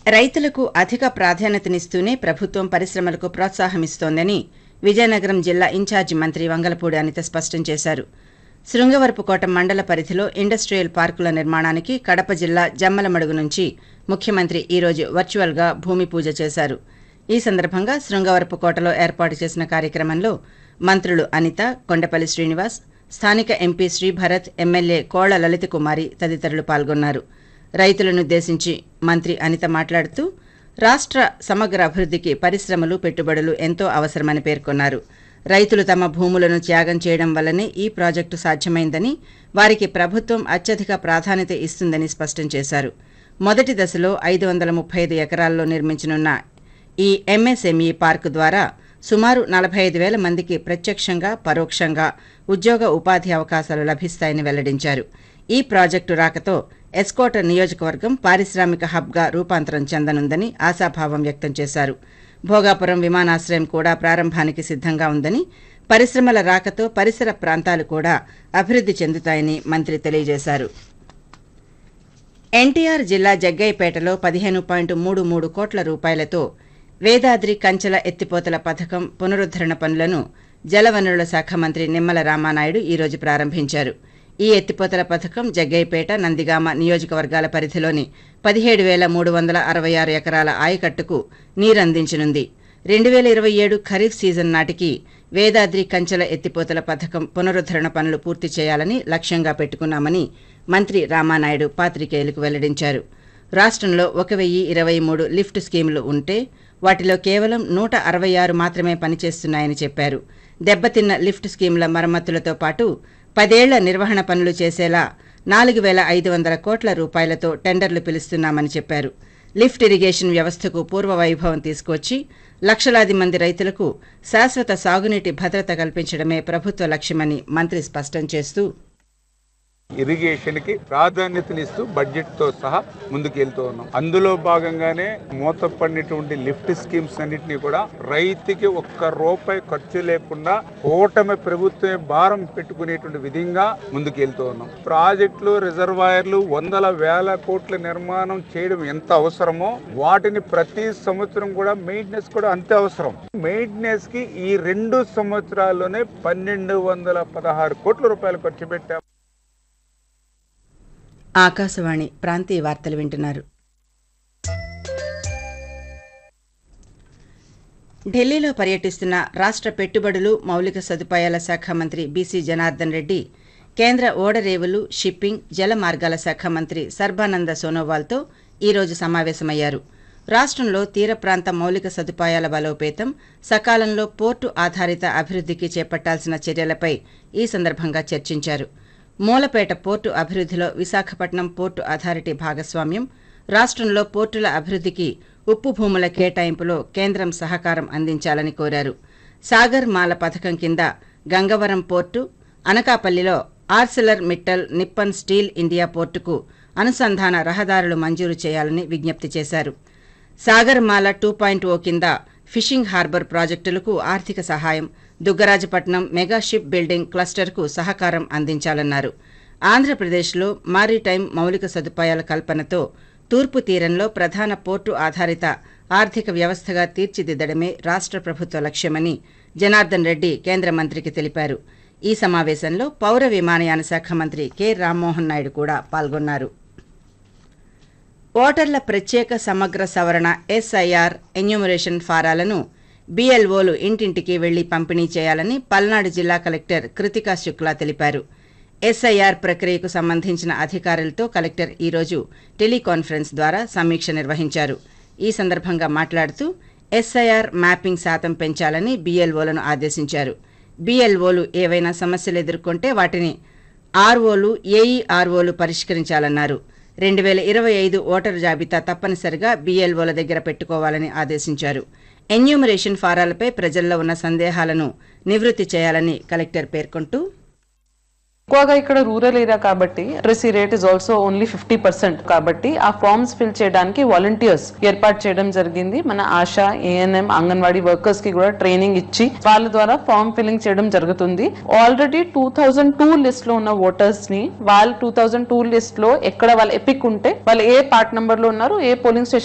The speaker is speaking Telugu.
రైతులకు అధిక ప్రాధాన్యతనిస్తూనే ప్రభుత్వం పరిశ్రమలకు ప్రోత్సాహమిస్తోందని విజయనగరం జిల్లా ఇన్ఛార్జి మంత్రి వంగలపూడి అనిత స్పష్టం చేశారు శృంగవరపుకోట మండల పరిధిలో ఇండస్ట్రియల్ పార్కుల నిర్మాణానికి కడప జిల్లా జమ్మలమడుగు నుంచి ముఖ్యమంత్రి ఈరోజు వర్చువల్గా భూమి పూజ చేశారు ఈ సందర్భంగా శృంగవరపుకోటలో ఏర్పాటు చేసిన కార్యక్రమంలో మంత్రులు అనిత కొండపల్లి శ్రీనివాస్ స్థానిక ఎంపీ శ్రీభరత్ ఎమ్మెల్యే కోళ్ల లలిత కుమారి తదితరులు పాల్గొన్నారు రైతులనుద్దేశించి మంత్రి అనిత మాట్లాడుతూ రాష్ట్ర సమగ్ర అభివృద్ధికి పరిశ్రమలు పెట్టుబడులు ఎంతో అవసరమని పేర్కొన్నారు రైతులు తమ భూములను త్యాగం చేయడం వల్లనే ఈ ప్రాజెక్టు సాధ్యమైందని వారికి ప్రభుత్వం అత్యధిక ప్రాధాన్యత ఇస్తుందని స్పష్టం చేశారు మొదటి దశలో ఐదు వందల ముప్పై ఐదు ఎకరాల్లో నిర్మించనున్న ఈ ఎంఎస్ఎంఈ పార్కు ద్వారా సుమారు నలభై ఐదు వేల మందికి ప్రత్యక్షంగా పరోక్షంగా ఉద్యోగ ఉపాధి అవకాశాలు లభిస్తాయని వెల్లడించారు ఈ ప్రాజెక్టు రాకతో ఎస్కోట నియోజకవర్గం పారిశ్రామిక హబ్గా రూపాంతరం చెందనుందని ఆశాభావం వ్యక్తం చేశారు భోగాపురం విమానాశ్రయం కూడా ప్రారంభానికి సిద్ధంగా ఉందని పరిశ్రమల రాకతో పరిసర ప్రాంతాలు కూడా అభివృద్ధి చెందుతాయని మంత్రి తెలియజేశారు ఎన్టీఆర్ జిల్లా జగ్గయ్యపేటలో పదిహేను పాయింట్ మూడు మూడు కోట్ల రూపాయలతో వేదాద్రి కంచెల ఎత్తిపోతల పథకం పునరుద్దరణ పనులను జలవనరుల శాఖ మంత్రి నిమ్మల రామానాయుడు ఈరోజు ప్రారంభించారు ఈ ఎత్తిపోతల పథకం జగ్గయ్యపేట నందిగామ నియోజకవర్గాల పరిధిలోని పదిహేడు వేల మూడు వందల అరవై ఆరు ఎకరాల ఆయకట్టుకు నీరందించనుంది రెండు వేల ఇరవై ఏడు ఖరీఫ్ సీజన్ నాటికి వేదాద్రి కంచెల ఎత్తిపోతల పథకం పునరుద్దరణ పనులు పూర్తి చేయాలని లక్ష్యంగా పెట్టుకున్నామని మంత్రి రామానాయుడు పాత్రికేయులకు వెల్లడించారు రాష్ట్రంలో ఒక వెయ్యి ఇరవై మూడు లిఫ్ట్ స్కీములు ఉంటే వాటిలో కేవలం నూట అరవై ఆరు మాత్రమే పనిచేస్తున్నాయని చెప్పారు దెబ్బతిన్న లిఫ్ట్ స్కీముల మరమ్మతులతో పాటు పదేళ్ల నిర్వహణ పనులు చేసేలా నాలుగు వేల ఐదు వందల కోట్ల రూపాయలతో టెండర్లు పిలుస్తున్నామని చెప్పారు లిఫ్ట్ ఇరిగేషన్ వ్యవస్థకు పూర్వ వైభవం తీసుకొచ్చి లక్షలాది మంది రైతులకు శాశ్వత సాగునీటి భద్రత కల్పించడమే ప్రభుత్వ లక్ష్యమని మంత్రి స్పష్టం చేస్తూ ఇరిగేషన్ కి ప్రాధాన్యతనిస్తూ బడ్జెట్ తో సహా ముందుకు వెళ్తూ ఉన్నాం అందులో భాగంగానే మూతపడినటువంటి లిఫ్ట్ స్కీమ్స్ అన్నిటినీ కూడా రైతుకి ఒక్క రూపాయి ఖర్చు లేకుండా కూటమి ప్రభుత్వమే భారం పెట్టుకునేటువంటి విధంగా ముందుకు వెళ్తూ ఉన్నాం ప్రాజెక్టులు రిజర్వాయర్లు వందల వేల కోట్ల నిర్మాణం చేయడం ఎంత అవసరమో వాటిని ప్రతి సంవత్సరం కూడా మెయింటెనెన్స్ కూడా అంతే అవసరం మెయింటెనెన్స్ కి ఈ రెండు సంవత్సరాల్లోనే పన్నెండు వందల పదహారు కోట్ల రూపాయలు ఖర్చు పెట్టాం ఆకాశవాణి ప్రాంతీయ వార్తలు వింటున్నారు ఢిల్లీలో పర్యటిస్తున్న రాష్ట్ర పెట్టుబడులు మౌలిక సదుపాయాల శాఖ మంత్రి బీసీ జనార్దన్ రెడ్డి కేంద్ర ఓడరేవులు షిప్పింగ్ జల మార్గాల శాఖ మంత్రి సర్బానంద సోనోవాల్తో ఈరోజు సమావేశమయ్యారు రాష్ట్రంలో తీర ప్రాంత మౌలిక సదుపాయాల బలోపేతం సకాలంలో పోర్టు ఆధారిత అభివృద్ధికి చేపట్టాల్సిన చర్యలపై ఈ సందర్భంగా చర్చించారు మూలపేట పోర్టు అభివృద్ధిలో విశాఖపట్నం పోర్టు అథారిటీ భాగస్వామ్యం రాష్ట్రంలో పోర్టుల అభివృద్ధికి ఉప్పు భూముల కేటాయింపులో కేంద్రం సహకారం అందించాలని కోరారు సాగర్ మాల పథకం కింద గంగవరం పోర్టు అనకాపల్లిలో Arcelor Mittal Nippon Steel India పోర్టుకు అనుసంధాన రహదారులు మంజూరు చేయాలని విజ్ఞప్తి చేశారు సాగర్మాల టూ పాయింట్ ఓ కింద ఫిషింగ్ హార్బర్ ప్రాజెక్టులకు ఆర్థిక సహాయం దుగ్గరాజపట్నం మెగా షిప్ బిల్డింగ్ క్లస్టర్కు సహకారం అందించాలన్నారు ఆంధ్రప్రదేశ్లో మారిటైమ్ మౌలిక సదుపాయాల కల్పనతో తూర్పు తీరంలో ప్రధాన పోర్టు ఆధారిత ఆర్థిక వ్యవస్థగా తీర్చిదిద్దడమే రాష్ట్ర ప్రభుత్వ లక్ష్యమని జనార్దన్ రెడ్డి కేంద్ర మంత్రికి తెలిపారు ఈ సమావేశంలో పౌర విమానయాన శాఖ మంత్రి కె రామ్మోహన్ నాయుడు కూడా పాల్గొన్నారు ఓటర్ల ప్రత్యేక సమగ్ర సవరణ ఎస్ఐఆర్ ఎన్యూమరేషన్ ఫారాలను బీఎల్ఓలు ఇంటింటికి వెళ్లి పంపిణీ చేయాలని పల్నాడు జిల్లా కలెక్టర్ కృతికా శుక్లా తెలిపారు ఎస్ఐఆర్ ప్రక్రియకు సంబంధించిన అధికారులతో కలెక్టర్ ఈరోజు టెలికాన్ఫరెన్స్ ద్వారా సమీక్ష నిర్వహించారు ఈ సందర్భంగా మాట్లాడుతూ ఎస్ఐఆర్ మ్యాపింగ్ శాతం పెంచాలని బీఎల్ఓలను ఆదేశించారు బీఎల్ఓలు ఏవైనా సమస్యలు ఎదుర్కొంటే వాటిని ఆర్ఓలు ఏఈఆర్ఓలు పరిష్కరించాలన్నారు రెండు వేల ఇరవై ఐదు ఓటరు జాబితా తప్పనిసరిగా బీఎల్ఓల దగ్గర పెట్టుకోవాలని ఆదేశించారు ఎన్యూమరేషన్ ఫారాలపై ప్రజల్లో ఉన్న సందేహాలను నివృత్తి చేయాలని కలెక్టర్ పేర్కొంటూ ఎక్కువగా ఇక్కడ రూరల్ ఏరియా కాబట్టి literacy rate is also only fifty percent కాబట్టి ఆ ఫార్మ్స్ ఫిల్ చేయడానికి వాలంటీర్స్ ఏర్పాటు చేయడం జరిగింది మన ఆశా ఏఎన్ఎం అంగన్వాడీ వర్కర్స్ కి కూడా ట్రైనింగ్ ఇచ్చి వాళ్ళ ద్వారా ఫార్మ్ ఫిల్లింగ్ చేయడం జరుగుతుంది already two thousand two list లో ఉన్న ఓటర్స్ ని వాళ్ళు టూ థౌజండ్ టూ లిస్ట్ లో ఎక్కడ వాళ్ళ ఎపిక్ ఉంటే వాళ్ళు ఏ పార్ట్ నంబర్ లో ఉన్నారు ఏ పోలింగ్ స్టేషన్